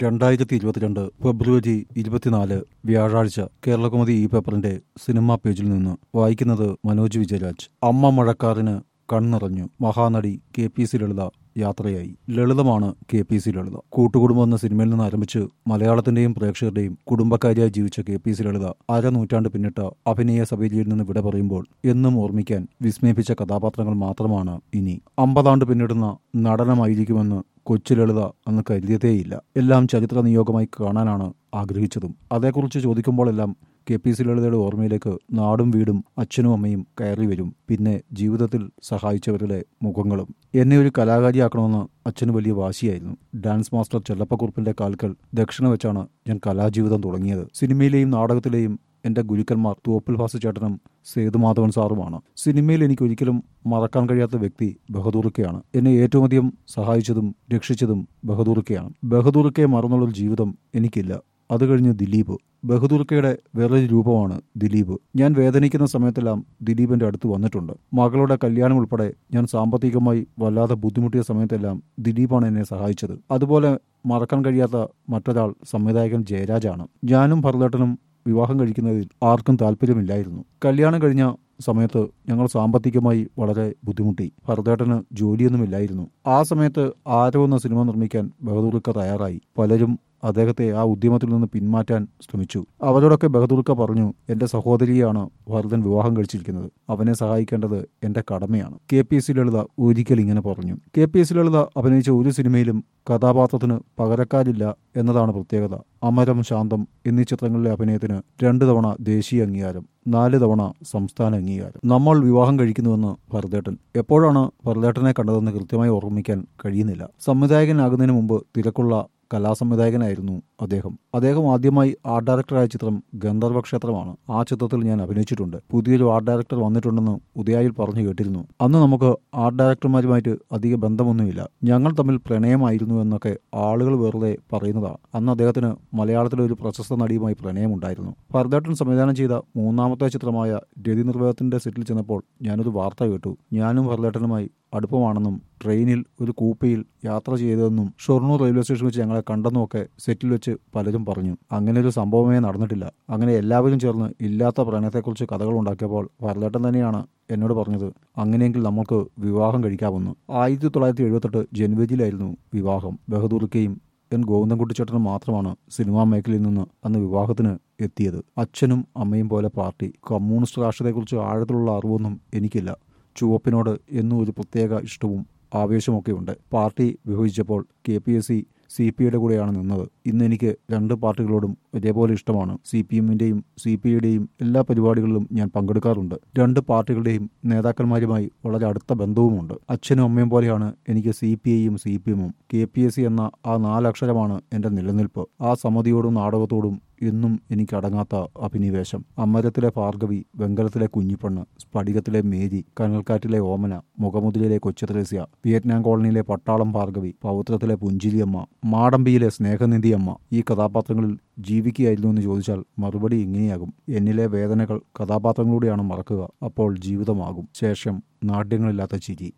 രണ്ടായിരത്തി ഇരുപത്തിരണ്ട് ഫെബ്രുവരി ഇരുപത്തിനാല് വ്യാഴാഴ്ച കേരളകൗമുദി ഈ പേപ്പറിന്റെ സിനിമാ പേജിൽ നിന്ന് വായിക്കുന്നത് മനോജ് വിജയരാജ് അമ്മ മഴക്കാറിന് കണ്ണിറഞ്ഞു മഹാനടി കെ പി സി ലളിത യാത്രയായി ലളിതമാണ് K P C Lalitha Koottukudumbam എന്ന സിനിമയിൽ നിന്ന് ആരംഭിച്ച് മലയാളത്തിന്റെയും പ്രേക്ഷകരുടെയും കുടുംബക്കാരിയായി ജീവിച്ച കെ പി സി ലളിത അരനൂറ്റാണ്ട് പിന്നിട്ട അഭിനയ സഭയിൽ നിന്ന് വിട പറയുമ്പോൾ എന്നും ഓർമ്മിക്കാൻ വിസ്മയിപ്പിച്ച കഥാപാത്രങ്ങൾ മാത്രമാണ് ഇനി അമ്പതാണ്ട് പിന്നിടുന്ന നടനമായിരിക്കുമെന്ന് കൊച്ചു ലളിത അന്ന് കരുതിയതേയില്ല എല്ലാം ചരിത്ര നിയോഗമായി കാണാനാണ് ആഗ്രഹിച്ചതും അതേക്കുറിച്ച് ചോദിക്കുമ്പോഴെല്ലാം കെ പി സി ലളിതയുടെ ഓർമ്മയിലേക്ക് നാടും വീടും അച്ഛനും അമ്മയും കയറി വരും പിന്നെ ജീവിതത്തിൽ സഹായിച്ചവരുടെ മുഖങ്ങളും എന്നെ ഒരു കലാകാരിയാക്കണമെന്ന് അച്ഛന് വലിയ വാശിയായിരുന്നു ഡാൻസ് മാസ്റ്റർ ചെല്ലപ്പക്കുറുപ്പിന്റെ കാൽക്കൽ ദക്ഷിണ വെച്ചാണ് ഞാൻ കലാജീവിതം തുടങ്ങിയത് സിനിമയിലെയും നാടകത്തിലെയും എന്റെ ഗുരുക്കന്മാർ തോപ്പിൽ ഭാസ ചേട്ടനും സേതുമാധവൻ സാറുമാണ് സിനിമയിൽ എനിക്ക് ഒരിക്കലും മറക്കാൻ കഴിയാത്ത വ്യക്തി ബഹദൂർക്കയാണ് എന്നെ ഏറ്റവും അധികം സഹായിച്ചതും രക്ഷിച്ചതും ബഹദൂർക്കയാണ് ബഹദൂർക്കയെ മറന്നുള്ളൊരു ജീവിതം എനിക്കില്ല അത് കഴിഞ്ഞ് ദിലീപ് ബഹദൂർക്കയുടെ വേറൊരു രൂപമാണ് ദിലീപ് ഞാൻ വേദനിക്കുന്ന സമയത്തെല്ലാം ദിലീപിന്റെ അടുത്ത് വന്നിട്ടുണ്ട് മകളുടെ കല്യാണം ഉൾപ്പെടെ ഞാൻ സാമ്പത്തികമായി വല്ലാതെ ബുദ്ധിമുട്ടിയ സമയത്തെല്ലാം ദിലീപാണ് എന്നെ സഹായിച്ചത് അതുപോലെ മറക്കാൻ കഴിയാത്ത മറ്റൊരാൾ സംവിധായകൻ ജയരാജാണ് ഞാനും ഭരതേട്ടനും വിവാഹം കഴിക്കുന്നതിൽ ആർക്കും താല്പര്യമില്ലായിരുന്നു കല്യാണം കഴിഞ്ഞ സമയത്ത് ഞങ്ങൾ സാമ്പത്തികമായി വളരെ ബുദ്ധിമുട്ടി ഭരതേട്ടന് ജോലിയൊന്നുമില്ലായിരുന്നു ആ സമയത്ത് ആരോ എന്ന സിനിമ നിർമ്മിക്കാൻ ബഹദൂർക്ക തയ്യാറായി പലരും അദ്ദേഹത്തെ ആ ഉദ്യമത്തിൽ നിന്ന് പിന്മാറ്റാൻ ശ്രമിച്ചു അവരോടൊക്കെ ബഹദൂർക്ക പറഞ്ഞു എന്റെ സഹോദരിയാണ് ഭരതൻ വിവാഹം കഴിച്ചിരിക്കുന്നത് അവനെ സഹായിക്കേണ്ടത് എന്റെ കടമയാണ് K P S C Lalitha ഒരിക്കൽ ഇങ്ങനെ പറഞ്ഞു K P S C Lalitha അഭിനയിച്ച ഒരു സിനിമയിലും കഥാപാത്രത്തിന് പകരക്കാരില്ല എന്നതാണ് പ്രത്യേകത അമരം ശാന്തം എന്നീ ചിത്രങ്ങളിലെ അഭിനയത്തിന് രണ്ടു തവണ ദേശീയ അംഗീകാരം നാല് തവണ സംസ്ഥാന അംഗീകാരം നമ്മൾ വിവാഹം കഴിക്കുന്നുവെന്ന് ഭരതേട്ടൻ എപ്പോഴാണ് ഭരതേട്ടനെ കണ്ടതെന്ന് കൃത്യമായി ഓർമ്മിക്കാൻ കഴിയുന്നില്ല സംവിധായകനാകുന്നതിന് മുമ്പ് തിരക്കുള്ള കലാസംവിധായകനായിരുന്നു അദ്ദേഹം അദ്ദേഹം ആദ്യമായി ആർട്ട് ഡയറക്ടറായ ചിത്രം ഗന്ധർവ ക്ഷേത്രമാണ് ആ ചിത്രത്തിൽ ഞാൻ അഭിനയിച്ചിട്ടുണ്ട് പുതിയൊരു ആർട്ട് ഡയറക്ടർ വന്നിട്ടുണ്ടെന്ന് ഉദയായിൽ പറഞ്ഞു കേട്ടിരുന്നു അന്ന് നമുക്ക് ആർട്ട് ഡയറക്ടർമാരുമായിട്ട് അധിക ബന്ധമൊന്നുമില്ല ഞങ്ങൾ തമ്മിൽ പ്രണയമായിരുന്നു എന്നൊക്കെ ആളുകൾ വെറുതെ പറയുന്നതാണ് അന്ന് അദ്ദേഹത്തിന് മലയാളത്തിലെ ഒരു പ്രശസ്ത നടിയുമായി പ്രണയമുണ്ടായിരുന്നു ഭരതേട്ടൻ സംവിധാനം ചെയ്ത മൂന്നാമത്തെ ചിത്രമായ രതി നിർവേദത്തിന്റെ സെറ്റിൽ ചെന്നപ്പോൾ ഞാനൊരു വാർത്ത കേട്ടു ഞാനും ഭരതേട്ടനുമായി അടുപ്പമാണെന്നും ട്രെയിനിൽ ഒരു കൂപ്പയിൽ യാത്ര ചെയ്തതെന്നും ഷൊർണൂർ റെയിൽവേ സ്റ്റേഷൻ വെച്ച് ഞങ്ങളെ കണ്ടെന്നും ഒക്കെ സെറ്റിൽ വെച്ച് പലരും പറഞ്ഞു അങ്ങനെ ഒരു സംഭവമേ നടന്നിട്ടില്ല അങ്ങനെ എല്ലാവരും ചേർന്ന് ഇല്ലാത്ത പ്രണയത്തെക്കുറിച്ച് കഥകൾ ഉണ്ടാക്കിയപ്പോൾ ഭരതേട്ടൻ തന്നെയാണ് എന്നോട് പറഞ്ഞത് അങ്ങനെയെങ്കിൽ നമുക്ക് വിവാഹം കഴിക്കാമെന്ന് ആയിരത്തി തൊള്ളായിരത്തി എഴുപത്തെട്ട് ജനുവരിയിലായിരുന്നു വിവാഹം ബഹദൂർക്കയും എൻ ഗോവിന്ദൻകുട്ടിച്ചേട്ടനും മാത്രമാണ് സിനിമാ മേഖലയിൽ നിന്ന് അന്ന് വിവാഹത്തിന് എത്തിയത് അച്ഛനും അമ്മയും പോലെ പാർട്ടി കമ്മ്യൂണിസ്റ്റ് രാഷ്ട്രത്തെക്കുറിച്ച് ആഴത്തിലുള്ള അറിവൊന്നും എനിക്കില്ല ചുവപ്പിനോട് എന്നും ഒരു പ്രത്യേക ഇഷ്ടവും ആവേശമൊക്കെയുണ്ട് പാർട്ടി വിഭജിച്ചപ്പോൾ K P S C C P ഐയുടെ കൂടെയാണ് നിന്നത് ഇന്ന് എനിക്ക് രണ്ട് പാർട്ടികളോടും ഒരേപോലെ ഇഷ്ടമാണ് സി പി എമ്മിന്റെയും സി പി ഐയുടെയും എല്ലാ പരിപാടികളിലും ഞാൻ പങ്കെടുക്കാറുണ്ട് രണ്ട് പാർട്ടികളുടെയും നേതാക്കന്മാരുമായി വളരെ അടുത്ത ബന്ധവുമുണ്ട് അച്ഛനും അമ്മയും പോലെയാണ് എനിക്ക് സി പി ഐയും സി പി എമ്മും കെ പി എസ് സി എന്ന ആ നാലക്ഷരമാണ് എന്റെ നിലനിൽപ്പ് ആ സമിതിയോടും നാടകത്തോടും എന്നും എനിക്ക് അടങ്ങാത്ത അഭിനിവേശം അമരത്തിലെ ഭാർഗവി വെങ്കലത്തിലെ കുഞ്ഞിപ്പെണ്ണ് സ്ഫടികത്തിലെ മേരി കനൽക്കാറ്റിലെ ഓമന മുഖമുദ്രയിലെ കൊച്ചുത്രേസ്യ വിയറ്റ്നാം കോളനിയിലെ പട്ടാളം ഭാർഗവി പൗത്രത്തിലെ പുഞ്ചിരിയമ്മ മാടമ്പിയിലെ സ്നേഹനിധിയമ്മ ഈ കഥാപാത്രങ്ങളിൽ ജീവിക്കുകയായിരുന്നു എന്ന് ചോദിച്ചാൽ മറുപടി ഇങ്ങനെയാകും എന്നിലെ വേദനകൾ കഥാപാത്രങ്ങളിലൂടെയാണ് മറക്കുക അപ്പോൾ ജീവിതമാകും ശേഷം നാട്യങ്ങളില്ലാത്ത ചിരി